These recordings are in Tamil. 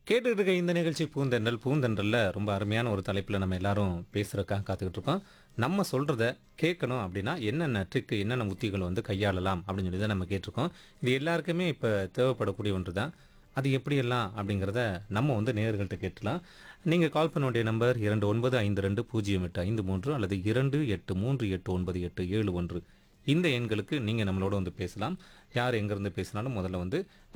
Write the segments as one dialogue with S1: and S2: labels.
S1: கேட்டுட்டு இருக்க இந்த நிகழ்ச்சி பூந்தென்றல் பூந்தென்றல்ல ரொம்ப அருமையான ஒரு தலைப்பில் நம்ம எல்லாரும் பேசுறதுக்காக காத்துக்கிட்டு இருக்கோம் நம்ம சொல்றத கேட்கணும் அப்படின்னா என்னென்ன ட்ரிக் என்னென்ன உத்திகள் வந்து கையாளலாம் அப்படின்னு சொல்லி தான் நம்ம கேட்டிருக்கோம் இது எல்லாருக்குமே இப்போ தேவைப்படக்கூடிய ஒன்று தான் அது எப்படியெல்லாம் அப்படிங்கிறத நம்ம வந்து நேயர்கள்ட்ட கேட்கலாம் நீங்கள் கால் பண்ண வேண்டிய நம்பர் இரண்டு ஒன்பது ஐந்து ரெண்டு பூஜ்ஜியம் எட்டு ஐந்து மூன்று அல்லது இரண்டு எட்டு மூன்று எட்டு ஒன்பது எட்டு ஏழு ஒன்று இந்த எண்களுக்கு நீங்கள் நம்மளோட வந்து பேசலாம் யார் எங்கேருந்து பேசினாலும் முதல்ல வந்து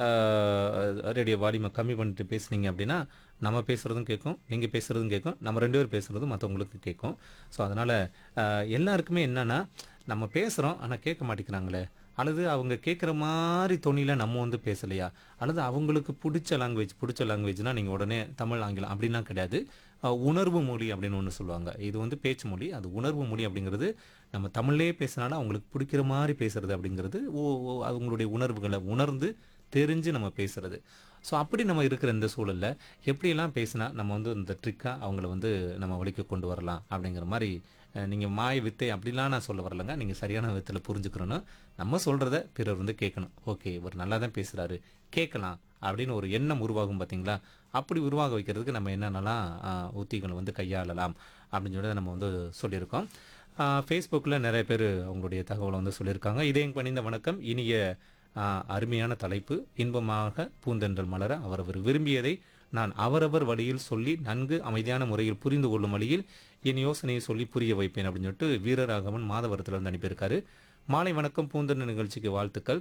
S1: ரேடியோ வால்யூமை கம்மி பண்ணிட்டு பேசுனீங்க அப்படின்னா நம்ம பேசுகிறதும் கேட்கும் நீங்கள் பேசுகிறதும் கேட்கும் நம்ம ரெண்டு பேர் பேசுகிறதும் மற்றவங்களுக்கு கேட்கும் ஸோ அதனால் எல்லாருக்குமே என்னென்னா நம்ம பேசுகிறோம் ஆனால் கேட்க மாட்டேங்கிறாங்களே அல்லது அவங்க கேட்குற மாதிரி தொனியில் நம்ம வந்து பேசலையா அல்லது அவங்களுக்கு பிடிச்ச லாங்குவேஜ் பிடிச்ச லாங்குவேஜ்னால் நீங்கள் உடனே தமிழ் ஆங்கிலம் அப்படின்லாம் கிடையாது அஹ், உணர்வு மொழி அப்படின்னு ஒன்று சொல்லுவாங்க இது வந்து பேச்சு மொழி அது உணர்வு மொழி அப்படிங்கிறது நம்ம தமிழ்லேயே பேசினாலும் அவங்களுக்கு பிடிக்கிற மாதிரி பேசுறது அப்படிங்கிறது ஓ ஓ, அவங்களுடைய உணர்வுகளை உணர்ந்து தெரிஞ்சு நம்ம பேசுறது ஸோ அப்படி நம்ம இருக்கிற இந்த சூழலில் எப்படியெல்லாம் பேசினா நம்ம வந்து இந்த ட்ரிக்காக அவங்கள வந்து நம்ம வழிக்கு கொண்டு வரலாம் அப்படிங்கிற மாதிரி நீங்கள் மாய வித்தை அப்படிலாம் நான் சொல்ல வரலங்க நீங்கள் சரியான விதத்தில் புரிஞ்சுக்கிறோன்னு நம்ம சொல்கிறத பிறர் வந்து கேட்கணும் ஓகே இவர் நல்லா தான் பேசுகிறாரு கேட்கலாம் அப்படின்னு ஒரு எண்ணம் உருவாகும் பார்த்தீங்களா அப்படி உருவாக வைக்கிறதுக்கு நம்ம என்னென்னலாம் ஆஹ், உத்திகளை வந்து கையாளலாம் அப்படின்னு சொல்லி நம்ம வந்து சொல்லியிருக்கோம் ஃபேஸ்புக்கில் நிறைய பேர் அவங்களுடைய தகவலை வந்து சொல்லியிருக்காங்க இதயம் பணிந்த வணக்கம் இனிய ஆஹ், அருமையான தலைப்பு இன்பமாக பூந்தென்றல் மலர அவரவர் விரும்பியதை நான் அவரவர் வழியில் சொல்லி நன்கு அமைதியான முறையில் புரிந்து கொள்ளும் வழியில் என் யோசனையை சொல்லி புரிய வைப்பேன் அப்படின்னு சொல்லிட்டு வீரராகவன் மாதவரத்தில் வந்து அனுப்பியிருக்காரு மாலை வணக்கம் பூந்தென்றல் நிகழ்ச்சிக்கு வாழ்த்துக்கள்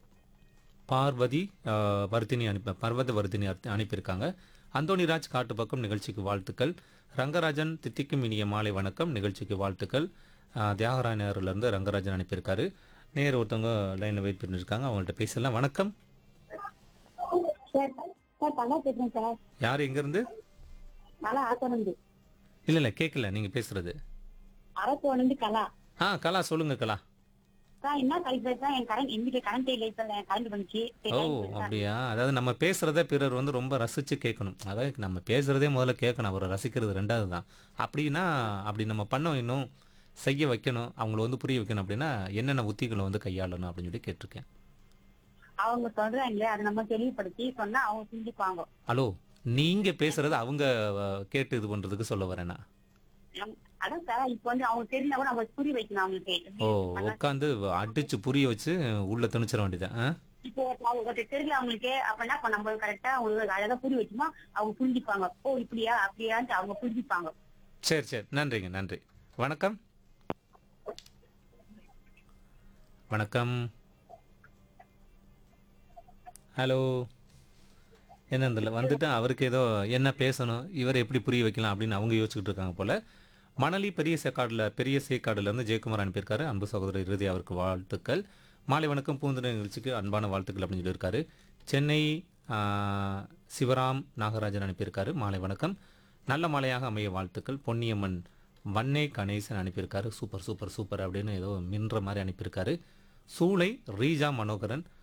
S1: பார்வதி ஆஹ், வர்தினி அனுப்ப பர்வத வர்தினி அனுப்பி- அனுப்பியிருக்காங்க அந்தோணிராஜ் காட்டு பக்கம் நிகழ்ச்சிக்கு வாழ்த்துக்கள் ரங்கராஜன் தித்திக்கும் இனிய மாலை வணக்கம் நிகழ்ச்சிக்கு வாழ்த்துக்கள் ஆஹ், தியாகராயனர்லேருந்து ரங்கராஜன் அனுப்பியிருக்காரு நேர் ஒருத்தவங்க லைனில் வெயிட் பண்ணியிருக்காங்க அவங்கள்ட்ட பேசலாம் வணக்கம்
S2: சார் சார் கலா பேசுறேன் சார்
S1: யார் எங்கேருந்து
S2: கலா ஆத்தோனந்து
S1: இல்லை இல்லை கேட்கல நீங்கள் பேசுறது
S2: அரசோனந்து கலா
S1: ஆ கலா சொல்லுங்க கலா
S2: சார் என்ன கழிப்பா சார் என் கரண்ட் எங்க வீட்டுல கரண்ட் இல்லை சார் என் கரண்ட் வந்துச்சு சரி,
S1: ஓ
S2: current போயிடுச்சு சார்.
S1: அப்படியா அதாவது நம்ம பேசுறத பிறர் வந்து ரொம்ப ரசிச்சு கேட்கணும் அதாவது நம்ம பேசுறதே முதல்ல கேட்கணும் அவரை ரசிக்கிறது ரெண்டாவது தான் அப்படின்னா அப்படி நம்ம பண்ண இன்னும் செய்ய வைக்கணும் அவங்கள வந்து புரிய வைக்கணும் அப்படின்னா என்னென்ன உத்திகளை வந்து கையாளணும் அப்படின்னு சொல்லி கேட்டிருக்கேன்
S2: அவங்க சொல்றாங்களே அதை நம்ம தெளிவுபடுத்தி சொன்னா அவங்க சிந்திப்பாங்க
S1: ஹலோ நீங்க பேசுறது அவங்க அஹ், கேட்டு இது பண்றதுக்கு சொல்ல வரேனா
S2: நம்- அதான் சார் இப்ப வந்து அவங்க தெரிஞ்சா கூட நம்ம புரிய வைக்கணும் அவங்களுக்கு
S1: ஓ உட்காந்து அடிச்சு புரிய வச்சு உள்ள திணிச்சிட வேண்டியதான் ஆ?
S2: இப்போ அவங்க தெரியல அவங்களுக்கு அப்படின்னா இப்ப நம்ம கரெக்டா அவங்களுக்கு அழகா புரிய வச்சுமா அவங்க புரிஞ்சுப்பாங்க ஓ இப்படியா அப்படியான்ட்டு அவங்க புரிஞ்சுப்பாங்க
S1: சரி சரி நன்றிங்க நன்றி வணக்கம் வணக்கம் ஹலோ என்னதில்ல வந்துட்டு அவருக்கு ஏதோ என்ன பேசணும் இவர் எப்படி புரிய வைக்கலாம் அப்படின்னு அவங்க யோசிச்சுக்கிட்டு இருக்காங்க போல மணலி பெரிய சேக்காடுல பெரிய சேக்காடுலேருந்து ஜெயக்குமார் அனுப்பியிருக்காரு அன்பு சகோதரர் இறுதி அவருக்கு வாழ்த்துக்கள் மாலை வணக்கம் பூந்தன நிகழ்ச்சிக்கு அன்பான வாழ்த்துக்கள் அப்படின்னு சொல்லியிருக்காரு சென்னை ஆ, சிவராம் நாகராஜன் அனுப்பியிருக்காரு மாலை வணக்கம் நல்ல மாலையாக அமைய வாழ்த்துக்கள் பொன்னியம்மன் வன்னே கணேசன் அனுப்பியிருக்காரு சூப்பர் சூப்பர் சூப்பர் அப்படின்னு ஏதோ மின்ற மாதிரி அனுப்பியிருக்காரு சூளை ரீஜா மனோகரன்